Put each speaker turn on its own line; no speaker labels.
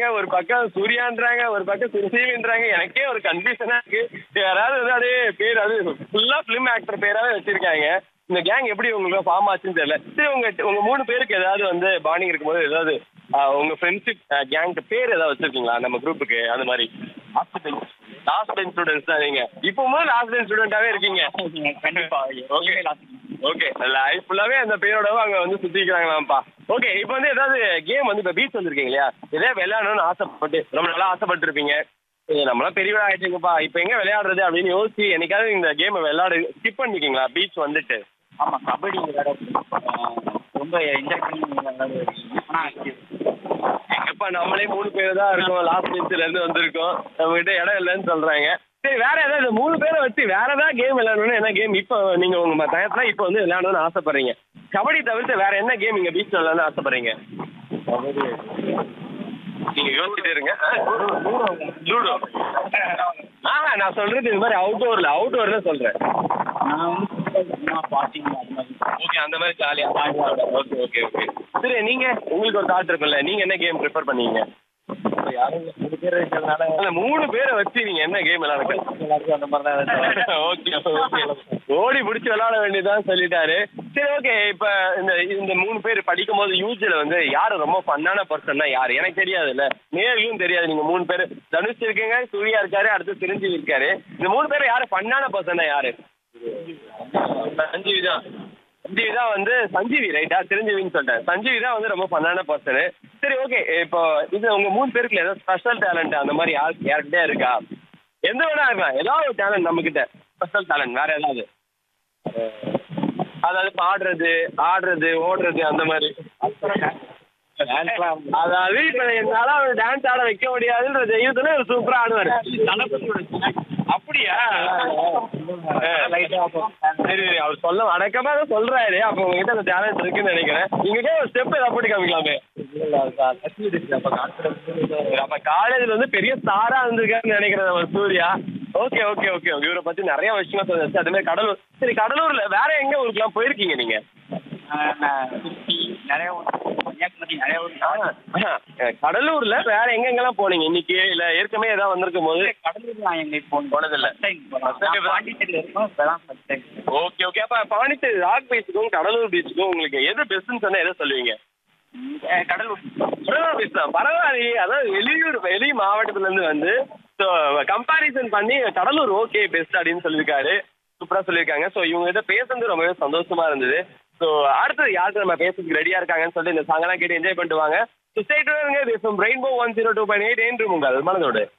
ஒரு பக்கம் சூர்யான்றாங்க ஒரு பக்கம் சுசீல்ன்றாங்க எனக்கே ஒரு கன்ஃபியூஷனா இருக்கு யாராவது வந்து அதே பேர் அது ஃபுல்லா ஃபிலிம் ஆக்டர் பேராவே வச்சிருக்காங்க இந்த கேங் எப்படி உங்களுக்கு ஃபார்ம் ஆச்சுன்னு தெரியல சரி உங்க உங்க மூணு பேருக்கு ஏதாவது வந்து பாண்டிங் இருக்கும்போது ஏதாவது ஆஹ், உங்க ஃப்ரெண்ட்ஷிப் கேங்க்கு பேர் ஏதாவது வச்சிருக்கீங்களா நம்ம குரூப்புக்கு அந்த மாதிரி last bench last bench students தான் நீங்க இப்பவும் லாஸ்ட் பெஞ்ச் ஸ்டூடெண்டாவே இருக்கீங்க
கண்டிப்பா
ஓகே ஓகே லைஃப் ஃபுல்லாவே அந்த பேரோட அங்க வந்து சுத்திக்கிறாங்களாம்ப்பா ஓகே இப்போ வந்து ஏதாவது கேம் வந்து இப்போ பீச் வந்திருக்கீங்க இல்லையா இதே விளையாடணும்னு ஆசைப்பட்டு ரொம்ப நல்லா ஆசைப்பட்டிருப்பீங்க ஏய், நம்மளாம் பெரியவா ஆயிட்டுங்கப்பா இப்போ எங்க விளையாடுறது அப்படின்னு யோசிச்சு என்னைக்காவது இந்த கேமை விளையாடு ஸ்கிப் பண்ணிருக்கீங்களா பீச் வந்துட்டு
ஆமா கபடி விளையாட ஆஹ், ரொம்ப என்ஜாய் பண்ணி விளையாட ஆனா
எங்கப்பா நம்மளே மூணு பேர் தான் இருக்கோம் லாஸ்ட் பெஞ்சில இருந்து வந்திருக்கோம் நம்ம கிட்ட இடம் இல்லைன்னு சொல்றாங்க சரி வேற ஏதாவது மூணு பேரை வச்சு வேற ஏதாவது கேம் விளையாடணும்னு என்ன கேம் இப்போ நீங்க உங்க டயத்துல இப்போ வந்து விளையாடணும்னு ஆசைப்படுறீங்க கபடி தவிர்த்து வேற என்ன கேம் இங்க பீச்ல விளையாடணும்னு ஆசைப்படுறீங்க நீங்க யோசிச்சுட்டே இருங்க லூடோ ஆமா நான் சொல்றது இது மாதிரி அவுட்டோர்ல அவுட்டோர்ல சொல்றேன்
நான் வந்து சும்மா பாட்டிங் அது மாதிரி
ஓகே அந்த மாதிரி ஜாலியா ஓகே ஓகே ஓகே சரி நீங்க உங்களுக்கு ஒரு தாட் இருக்கும்ல நீங்க என்ன கேம் ப்ரிஃபர் பண்ணீங்க
யாரும் மூணு பேர் இருக்கிறதுனால
அந்த மூணு பேரை வச்சு நீங்க என்ன கேம் விளையாடுங்க
எல்லாருக்கும் அந்த மாதிரி தான்
ஓகே ஓகே ஓடி பிடிச்சி விளையாட வேண்டியதான் சொல்லிட்டாரு சரி ஓகே இப்ப இந்த இந்த மூணு பேர் படிக்கும் போது யூஜில வந்து யாரு ரொம்ப ஃபன்னான பர்சன்னா யாரு எனக்கு தெரியாதுல்ல நேர்களும் தெரியாது நீங்க மூணு பேர் தனுஷ் இருக்கீங்க சூர்யா இருக்காரு அடுத்து சிரஞ்சீவி இருக்காரு இந்த மூணு பேர் யாரு ஃபன்னான பர்சன்னா யாரு சஞ்சீவி தான் சஞ்சீவி தான் வந்து சஞ்சீவி ரைட்டா சிரஞ்சீவின்னு சொல்லிட்டேன் சஞ்சீவி தான் வந்து ரொம்ப ஃபன்னான பர்சனு சரி ஓகே இப்போ இது உங்க மூணு பேருக்குள்ள ஏதாவது ஸ்பெஷல் டேலண்ட் அந்த மாதிரி யார் யார்கிட்டயே இருக்கா எந்த வேணா இருக்கலாம் ஏதாவது ஒரு டேலண்ட் நம்ம கிட்ட ஸ்பெஷல் டேலண்ட் வேற ஏதாவது அதாவது பாடுறது ஆடுறது ஓடுறது அந்த மாதிரி அதாவது இப்ப என்னால அவர் டான்ஸ் ஆட வைக்க முடியாதுன்ற தெய்வத்துல ஒரு சூப்பரா ஆடுவாரு அப்படியா சரி சரி அவர் சொல்ல அடக்கமா தான் சொல்றாரு அப்ப உங்ககிட்ட அந்த டேலண்ட் இருக்குன்னு நினைக்கிறேன் நீங்க ஒரு ஸ்டெப் ஏதாவது போட்டு காமிக்கலாமே அப்ப காலேஜ்ல வந்து பெரிய ஸ்டாரா இருந்திருக்காருன்னு நினைக்கிறேன் நம்ம Suriya okay okay okay okay இவரை பத்தி நிறைய விஷயம் சொல்லுச்சு அதே மாதிரி கடலூர் சரி கடலூர்ல வேற எங்க ஊருக்குலாம் போயிருக்கீங்க நீங்க
நான் திருச்சி நிறைய ஊர், கன்னியாகுமரி நிறைய ஊர்
ஆஹ், கடலூர்ல வேற எங்க எங்கெல்லாம் போனீங்க இன்னைக்கு இல்ல ஏற்கனவே ஏதாவது வந்திருக்கும் போது
கடலூர் நான் எங்க இப்போ
போனதில்ல.
First time போறேன்.
First time
நான் பாண்டிச்சேரியில இருக்கோம் இப்பதான் ஃபர்ஸ்ட் டைம்
ஓகே ஓகே அப்ப பாண்டிச்சேரி ராக் பீச்சுக்கும் கடலூர் பீச்சுக்கும் உங்களுக்கு எது பெஸ்ட்னு சொன்னா எதை சொல்லுவீங்க
கடலூர்
கடலூர் பீச் தான் பரவாயில்லையே அதாவது வெளியூர் வெளி மாவட்டத்துல இருந்து வந்து ஸோ கம்பாரிசன் பண்ணி கடலூர் ஓகே பெஸ்ட் அப்படின்னு சொல்லியிருக்காரு சூப்பரா சொல்லியிருக்காங்க ஸோ இவங்க கிட்ட பேசுறது ரொம்பவே சந்தோஷமா இருந்தது ஸோ அடுத்தது யாருக்கு நம்ம பேசுறதுக்கு ரெடியா இருக்காங்கன்னு சொல்லிட்டு இந்த சாங்கெல்லாம் கேட்டு என்ஜாய் பண்ணிட்டு வாங்க so state rainbow one zero two point eight என்று உங்கள் மனதோடு